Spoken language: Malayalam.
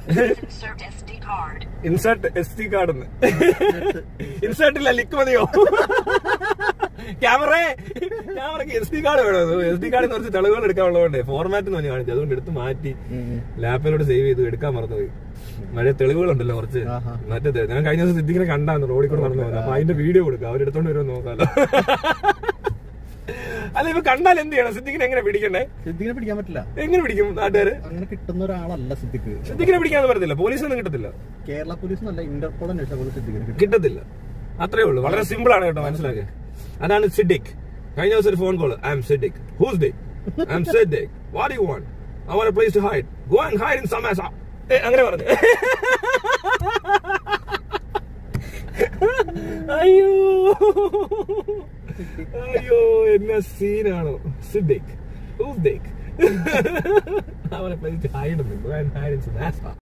Insert SD card. Insert S D card ഇൻസേർട്ടില്ല ലിക്ക് മതിയോ ക്യാമറ ക്യാമറക്ക് എസ് ഡി കാർഡ് വേണോ എസ് ഡി കാർഡിൽ കുറച്ച് തെളിവുകൾ എടുക്കാനുള്ളതുകൊണ്ട് ഫോർമാറ്റ് എന്ന് പറഞ്ഞ് കാണിച്ചു അതുകൊണ്ട് എടുത്ത് മാറ്റി ലാപ്പിലോട്ട് സേവ് ചെയ്തു എടുക്കാൻ മറന്നുപോയി മഴ തെളിവുകളുണ്ടല്ലോ കുറച്ച് ആഹാ. മറ്റേ ഞാൻ കഴിഞ്ഞ ദിവസം സിദ്ദിഖിനെ കണ്ടാന്ന് റോഡിൽ കൂടെ നടന്നു പോകുന്നത് അപ്പൊ അതിന്റെ വീഡിയോ കൊടുക്കാം അവരെടുത്തോണ്ട് വരുമോ നോക്കാലോ അല്ല ഇപ്പൊ കണ്ടാൽ എന്ത് ചെയ്യണം സിദ്ദിഖിനെ എങ്ങനെ പിടിക്കണ്ടേ സിദ്ദിഖിനെ പിടിക്കാൻ പറ്റില്ല എങ്ങനെ പിടിക്കും നാട്ടുകാര് അങ്ങനെ കിട്ടുന്ന ഒരാളല്ല സിദ്ദിഖ് സിദ്ദിഖിനെ പിടിക്കാന്ന് പറ്റത്തില്ല പോലീസൊന്നും കിട്ടത്തില്ല കേരള പോലീസ് നല്ല ഇന്റർപോൾ അന്വേഷിച്ച പോലെ സിദ്ദിഖിനെ കിട്ടും കിട്ടത്തില്ല അത്രേ ഉള്ളൂ വളരെ സിമ്പിൾ ആണ് കേട്ടോ മനസ്സിലാക്കുക അതാണ് സിഡിക് കഴിഞ്ഞ ദിവസം ഒരു phone call I'm Siddique who's dick I'm Siddique what you want I want place to hide go and hide in സമേസ അങ്ങനെ പറഞ്ഞു അയ്യോ അയ്യോ എന്ന സീനാണോ Siddique who's dick I want a place to hide in. Go and hide in Samasa.